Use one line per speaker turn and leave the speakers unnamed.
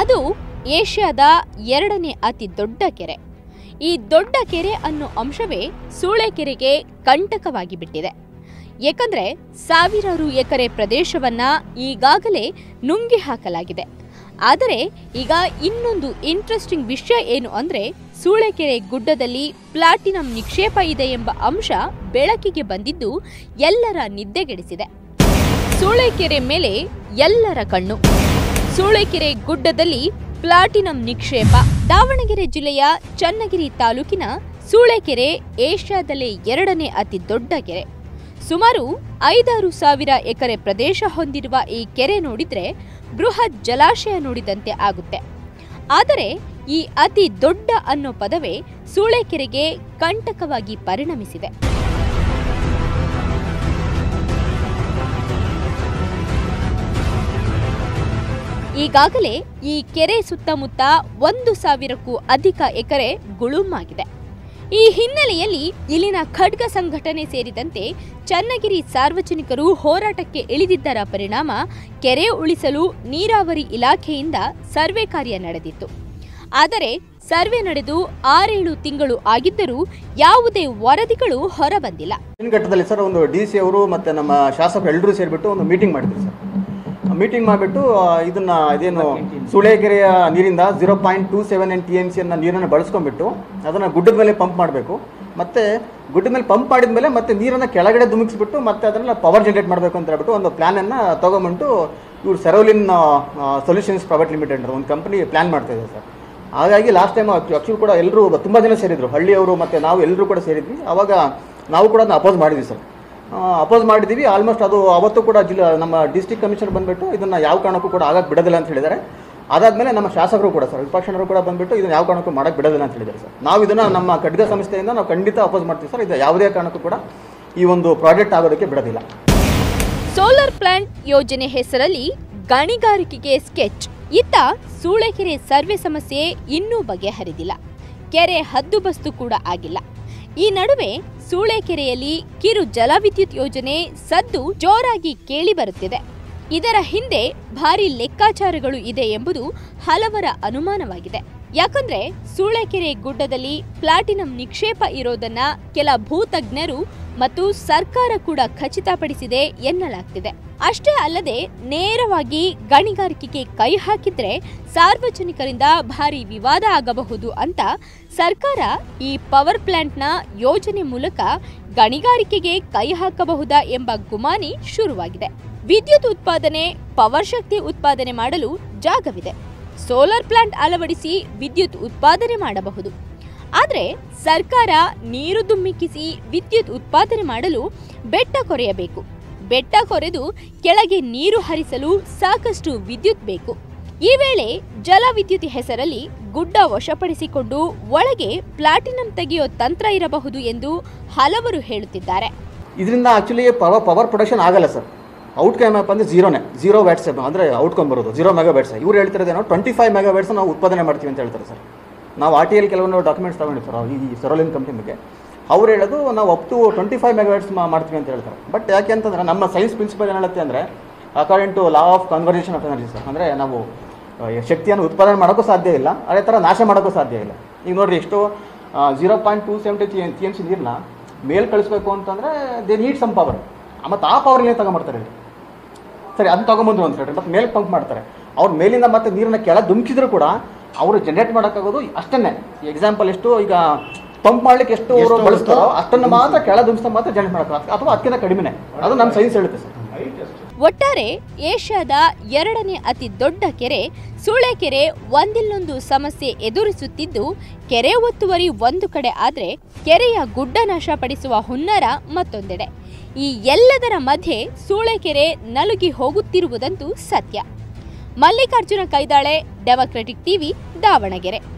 ಅದು ಏಷ್ಯಾದ ಎರಡನೇ ಅತಿ ದೊಡ್ಡ ಕೆರೆ ಈ ದೊಡ್ಡ ಕೆರೆ ಅನ್ನೋ ಅಂಶವೇ ಸೂಳೆಕೆರೆಗೆ ಕಂಟಕವಾಗಿ ಬಿಟ್ಟಿದೆ ಏಕೆಂದ್ರೆ ಸಾವಿರಾರು ಎಕರೆ ಪ್ರದೇಶವನ್ನ ಈಗಾಗಲೇ ನುಂಗಿ ಹಾಕಲಾಗಿದೆ ಆದರೆ ಈಗ ಇನ್ನೊಂದು ಇಂಟ್ರೆಸ್ಟಿಂಗ್ ವಿಷಯ ಏನು ಅಂದ್ರೆ ಸೂಳೆಕೆರೆ ಗುಡ್ಡದಲ್ಲಿ ಪ್ಲಾಟಿನಂ ನಿಕ್ಷೇಪ ಇದೆ ಎಂಬ ಅಂಶ ಬೆಳಕಿಗೆ ಬಂದಿದ್ದು ಎಲ್ಲರ ನಿದ್ದೆಗೆಡಿಸಿದೆ ಸೂಳೆಕೆರೆ ಮೇಲೆ ಎಲ್ಲರ ಕಣ್ಣು ಸೂಳೆಕೆರೆ ಗುಡ್ಡದಲ್ಲಿ ಪ್ಲಾಟಿನಂ ನಿಕ್ಷೇಪ ದಾವಣಗೆರೆ ಜಿಲ್ಲೆಯ ಚನ್ನಗಿರಿ ತಾಲೂಕಿನ ಸೂಳೆಕೆರೆ ಏಷ್ಯಾದಲ್ಲೇ ಎರಡನೇ ಅತಿ ದೊಡ್ಡ ಕೆರೆ ಸುಮಾರು ಐದಾರು ಸಾವಿರ ಎಕರೆ ಪ್ರದೇಶ ಹೊಂದಿರುವ ಈ ಕೆರೆ ನೋಡಿದ್ರೆ ಬೃಹತ್ ಜಲಾಶಯ ನೋಡಿದಂತೆ ಆಗುತ್ತೆ ಆದರೆ ಈ ಅತಿ ದೊಡ್ಡ ಅನ್ನೋ ಪದವೇ ಸೂಳೆಕೆರೆಗೆ ಕಂಟಕವಾಗಿ ಪರಿಣಮಿಸಿದೆ ಈಗಾಗಲೇ ಈ ಕೆರೆ ಸುತ್ತಮುತ್ತ ಒಂದು ಸಾವಿರಕ್ಕೂ ಅಧಿಕ ಎಕರೆ ಗುಳುಮಾಗಿದೆ ಈ ಹಿನ್ನೆಲೆಯಲ್ಲಿ ಇಲ್ಲಿನ ಖಡ್ಗ ಸಂಘಟನೆ ಸೇರಿದಂತೆ ಚನ್ನಗಿರಿ ಸಾರ್ವಜನಿಕರು ಹೋರಾಟಕ್ಕೆ ಇಳಿದಿದ್ದರ ಪರಿಣಾಮ ಕೆರೆ ಉಳಿಸಲು ನೀರಾವರಿ ಇಲಾಖೆಯಿಂದ ಸರ್ವೆ ಕಾರ್ಯ ನಡೆದಿತ್ತು ಆದರೆ ಸರ್ವೆ ನಡೆದು ಆರೇಳು ತಿಂಗಳು ಆಗಿದ್ದರೂ ಯಾವುದೇ ವರದಿಗಳು ಹೊರಬಂದಿಲ್ಲ
ಹಿಂದಿನ ಘಟ್ಟದಲ್ಲಿ ಸರ್ ಒಂದು ಡಿ ಸಿ ಅವರು ಮತ್ತು ನಮ್ಮ ಶಾಸಕರು ಎಲ್ಲರೂ ಸೇರಿಬಿಟ್ಟು ಒಂದು ಮೀಟಿಂಗ್ ಮಾಡಿದ್ರು ಸರ್ ಮೀಟಿಂಗ್ ಮಾಡಿಬಿಟ್ಟು ಇದನ್ನ ಇದೇನು ಸೂಳೆಕೆರೆಯ ನೀರಿಂದ zero point two seven N T N ಸಿಯನ್ನು ನೀರನ್ನು ಬಳಸ್ಕೊಂಡ್ಬಿಟ್ಟು ಅದನ್ನು ಗುಡ್ಡದ ಮೇಲೆ ಪಂಪ್ ಮಾಡಬೇಕು ಮತ್ತು ಗುಡ್ಡದ ಮೇಲೆ ಪಂಪ್ ಮಾಡಿದ ಮೇಲೆ ಮತ್ತೆ ನೀರನ್ನು ಕೆಳಗಡೆ ಧುಮುಕಿಸ್ಬಿಟ್ಟು ಮತ್ತೆ ಅದನ್ನು ಪವರ್ ಜನರೇಟ್ ಮಾಡಬೇಕು ಅಂತ ಹೇಳ್ಬಿಟ್ಟು ಒಂದು ಪ್ಲ್ಯಾನನ್ನು ತೊಗೊಂಬಿಟ್ಟು ಇವ್ರು ಸೆರೋಲಿನ್ ಸೊಲ್ಯೂಷನ್ಸ್ ಪ್ರೈವೇಟ್ ಲಿಮಿಟೆಡ್ ಅಂತ ಒಂದು ಕಂಪನಿ ಪ್ಲ್ಯಾನ್ ಮಾಡ್ತಾ ಇದೆ ಸರ್ ಹಾಗಾಗಿ ಲಾಸ್ಟ್ ಟೈಮ್ ಆ್ಯಕ್ಚುಲಿ ಕೂಡ ಎಲ್ಲರೂ ತುಂಬ ಜನ ಸೇರಿದ್ರು ಹಳ್ಳಿಯವರು ಮತ್ತು ನಾವು ಎಲ್ಲರೂ ಕೂಡ ಸೇರಿದ್ವಿ ಆವಾಗ ನಾವು ಕೂಡ ಅದನ್ನ ಅಪೋಸ್ ಮಾಡಿದ್ವಿ ಸರ್ ಅಪೋಸ್ ಮಾಡಿದ್ದೀವಿ ಆಲ್ಮೋಸ್ಟ್ ಅದು ಅವತ್ತು ಕೂಡ ಜಿಲ್ಲಾ ನಮ್ಮ ಡಿಸ್ಟ್ರಿಕ್ಟ್ ಕಮಿಷನರ್ ಬಂದುಬಿಟ್ಟು ಇದನ್ನು ಯಾವ ಕಾರಣಕ್ಕೂ ಕೂಡ ಆಗಕ್ಕೆ ಬಿಡೋದಿಲ್ಲ ಅಂತ ಹೇಳಿದ್ದಾರೆ ಅದಾದಮೇಲೆ ನಮ್ಮ ಶಾಸಕರು ಕೂಡ ಸರ್ ವಿಪಕ್ಷನವರು ಕೂಡ ಬಂದುಬಿಟ್ಟು ಇದನ್ನು ಯಾವ ಕಾರಣಕ್ಕೂ ಮಾಡಕ್ಕೆ ಬಿಡೋದಿಲ್ಲ ಅಂತ ಹೇಳಿದ್ದಾರೆ ಸರ್ ನಾವು ಇದನ್ನು ನಮ್ಮ ಖಡ್ಗ ಸಂಸ್ಥೆಯಿಂದ ನಾವು ಖಂಡಿತ ಅಪೋಸ್ ಮಾಡ್ತೀವಿ ಸರ್ ಇದು ಯಾವುದೇ ಕಾರಣಕ್ಕೂ ಕೂಡ ಈ ಒಂದು ಪ್ರಾಜೆಕ್ಟ್ ಆಗೋದಕ್ಕೆ ಬಿಡೋದಿಲ್ಲ
ಸೋಲಾರ್ ಪ್ಲಾಂಟ್ ಯೋಜನೆ ಹೆಸರಲ್ಲಿ ಗಣಿಗಾರಿಕೆಗೆ ಸ್ಕೆಚ್ ಇತ್ತ ಸೂಳೆಕೆರೆ ಸರ್ವೆ ಸಮಸ್ಯೆ ಇನ್ನೂ ಬಗೆಹರಿದಿಲ್ಲ ಕೆರೆ ಹದ್ದುಬಸ್ತು ಕೂಡ ಆಗಿಲ್ಲ ಈ ನಡುವೆ ಸೂಳೆಕೆರೆಯಲ್ಲಿ ಕಿರು ಜಲವಿದ್ಯುತ್ ಯೋಜನೆ ಸದ್ದು ಜೋರಾಗಿ ಕೇಳಿ ಬರುತ್ತಿದೆ ಇದರ ಹಿಂದೆ ಭಾರಿ ಲೆಕ್ಕಾಚಾರಗಳು ಇದೆ ಎಂಬುದು ಹಲವರ ಅನುಮಾನವಾಗಿದೆ ಯಾಕಂದ್ರೆ ಸೂಳೆಕೆರೆ ಗುಡ್ಡದಲ್ಲಿ ಪ್ಲಾಟಿನಂ ನಿಕ್ಷೇಪ ಇರೋದನ್ನ ಕೆಲ ಭೂತಜ್ಞರು ಮತ್ತು ಸರ್ಕಾರ ಕೂಡ ಖಚಿತಪಡಿಸಿದೆ ಎನ್ನಲಾಗ್ತಿದೆ ಅಷ್ಟೇ ಅಲ್ಲದೆ ನೇರವಾಗಿ ಗಣಿಗಾರಿಕೆಗೆ ಕೈ ಹಾಕಿದ್ರೆ ಸಾರ್ವಜನಿಕರಿಂದ ಭಾರಿ ವಿವಾದ ಆಗಬಹುದು ಅಂತ ಸರ್ಕಾರ ಈ ಪವರ್ ಪ್ಲಾಂಟ್ನ ಯೋಜನೆ ಮೂಲಕ ಗಣಿಗಾರಿಕೆಗೆ ಕೈ ಹಾಕಬಹುದಾ ಎಂಬ ಗುಮಾನಿ ಶುರುವಾಗಿದೆ ವಿದ್ಯುತ್ ಉತ್ಪಾದನೆ ಪವರ್ ಶಕ್ತಿ ಉತ್ಪಾದನೆ ಮಾಡಲು ಜಾಗವಿದೆ ಸೋಲಾರ್ ಪ್ಲಾಂಟ್ ಅಳವಡಿಸಿ ವಿದ್ಯುತ್ ಉತ್ಪಾದನೆ ಮಾಡಬಹುದು ಆದರೆ ಸರ್ಕಾರ ನೀರು ದುಮ್ಮಿಕ್ಕಿಸಿ ವಿದ್ಯುತ್ ಉತ್ಪಾದನೆ ಮಾಡಲು ಬೆಟ್ಟ ಕೊರೆಯಬೇಕು ಬೆಟ್ಟ ಕೊರೆದು ಕೆಳಗೆ ನೀರು ಹರಿಸಲು ಸಾಕಷ್ಟು ವಿದ್ಯುತ್ ಬೇಕು ಈ ವೇಳೆ ಜಲವಿದ್ಯುತ್ ಹೆಸರಲ್ಲಿ ಗುಡ್ಡ ವಶಪಡಿಸಿಕೊಂಡು ಒಳಗೆ ಪ್ಲಾಟಿನಂ ತೆಗೆಯೋ ತಂತ್ರ ಇರಬಹುದು ಎಂದು ಹಲವರು ಹೇಳುತ್ತಿದ್ದಾರೆ
ಇದರಿಂದ ಆ್ಯಕ್ಚುಲಿ ಪವರ್ ಪವರ್ ಪ್ರೊಡಕ್ಷನ್ ಆಗಲ್ಲ ಸರ್ ಔಟ್ಕಮ್ ಏನಪ್ಪ ಅಂದರೆ ಜೀರೋನೇ ಜೀರೋ ವ್ಯಾಟ್ಸ್ ಅಂದರೆ ಔಟ್ಕಮ್ ಬರೋದು ಜೀರೋ ಮೆಗಾ ವ್ಯಾಟ್ಸ್ ಇವ್ರು ಹೇಳ್ತಿರೋದೇನೋ ಟ್ವೆಂಟಿ ಫೈವ್ ಮೆಗಾ ವ್ಯಾಟ್ಸ್ ನಾವು ಉತ್ಪಾದನೆ ಮಾಡ್ತೀವಿ ಅಂತ ಹೇಳ್ತಾರೆ ಸರ್ ನಾವು ಆರ್ ಟಿ ಎಲ್ ಕೆಲವೊಂದು ಡಾಕ್ಯುಮೆಂಟ್ಸ್ ತಗೊಂಡಿರ್ತಾರೆ ಈ ಸೆರೋಲಿನ್ ಕಂಪ್ನಿ ಬಗ್ಗೆ ಅವ್ರು ಹೇಳೋದು ನಾವು up to twenty five mega watts ಮಾಡ್ತೀವಿ ಅಂತ ಹೇಳ್ತಾರೆ ಬಟ್ ಯಾಕೆ ಅಂತಂದ್ರೆ ನಮ್ಮ ಸೈನ್ಸ್ ಪ್ರಿನ್ಸಿಪಲ್ ಏನು ಹೇಳುತ್ತೆ ಅಂದರೆ according to law of conservation of energy sir ಅಂದರೆ ನಾವು ಆ, ಶಕ್ತಿಯನ್ನು ಉತ್ಪಾದನೆ ಮಾಡೋಕ್ಕೂ ಸಾಧ್ಯ ಇಲ್ಲ ಅದೇ ಥರ ನಾಶ ಮಾಡೋಕ್ಕೂ ಸಾಧ್ಯ ಇಲ್ಲ ಈಗ ನೋಡಿರಿ ಎಷ್ಟು zero point two seventy T T M C ನೀರನ್ನ ಮೇಲ್ ಕಳಿಸ್ಬೇಕು ಅಂತಂದರೆ ದೇ ನೀಡ್ ಸಮ್ ಪವರ್ ಮತ್ತು ಆ ಪವರ್ನೇ ತಗೊಂಬರ್ತಾರೆ ಇಲ್ಲಿ ಸರಿ ಅದನ್ನ ತಗೊಂಬಂದ್ರು ಅಂತ ಹೇಳ್ರಿ ಮತ್ತೆ ಮೇಲೆ ಪಂಪ್ ಮಾಡ್ತಾರೆ ಅವ್ರ ಮೇಲಿಂದ ಮತ್ತೆ ನೀರನ್ನ ಕೆಳಗೆ ಧುಮುಕಿದ್ರು ಕೂಡ ಅವರು ಜನರೇಟ್ ಮಾಡೋಕ್ಕಾಗೋದು ಅಷ್ಟನ್ನೇ ಎಕ್ಸಾಂಪಲ್ ಎಷ್ಟು ಈಗ ಪಂಪ್ ಮಾಡ್ಲಿಕ್ಕೆ ಎಷ್ಟು ಅವರು
ಎಷ್ಟು
ಬಳಸ್ತಾರೋ
ಬರುತ್ತೋ
ಅಷ್ಟನ್ನು ಮಾತ್ರ ಕೆಳ ಧುಮ್ಸ ಮಾತ್ರ ಜನರೇಟ್ ಮಾಡೋಕೆ ಅಥವಾ ಅದಕ್ಕಿಂತ ಕಡಿಮೆನೆ ಅದು ನಮ್ಮ ಸೈನ್ಸ್ ಹೇಳುತ್ತೆ ಸರ್
ಒಟ್ಟಾರೆ ಏಷ್ಯಾದ ಎರಡನೇ ಅತಿ ದೊಡ್ಡ ಕೆರೆ ಸೂಳೆಕೆರೆ ಒಂದಿಲ್ಲೊಂದು ಸಮಸ್ಯೆ ಎದುರಿಸುತ್ತಿದ್ದು ಕೆರೆ ಒತ್ತುವರಿ ಒಂದು ಕಡೆ ಆದ್ರೆ ಕೆರೆಯ ಗುಡ್ಡ ನಾಶ ಪಡಿಸುವ ಹುನ್ನರ ಮತ್ತೊಂದೆಡೆ ಈ ಎಲ್ಲದರ ಮಧ್ಯೆ ಸೂಳೆಕೆರೆ ನಲುಗಿ ಹೋಗುತ್ತಿರುವುದಂತೂ ಸತ್ಯ ಮಲ್ಲಿಕಾರ್ಜುನ ಕೈದಾಳೆ ಡೆಮೊಕ್ರೆಟಿಕ್ ಟಿವಿ ದಾವಣಗೆರೆ